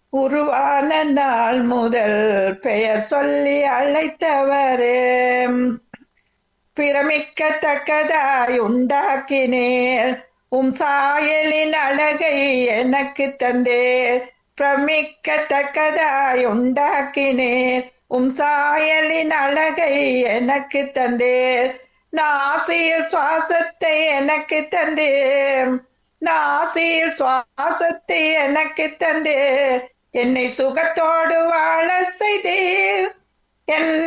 உருவான நாள் முதல் பெயர் சொல்லி அழைத்தவரே பிரமிக்கத்தக்கதாய் உண்டாக்கினேர் உம் சாயலின் அழகை எனக்கு தந்தேர் பிரமிக்கத்தக்கதாய் உண்டாக்கினேர் உம் சாயலின் அழகை எனக்கு தந்தேர் நாசியில் சுவாசத்தை எனக்கு தந்தேர் நாசியில் சுவாசத்தை எனக்கு தந்தேர் என்னை சுகத்தோடு வாழ செய்தீர் என்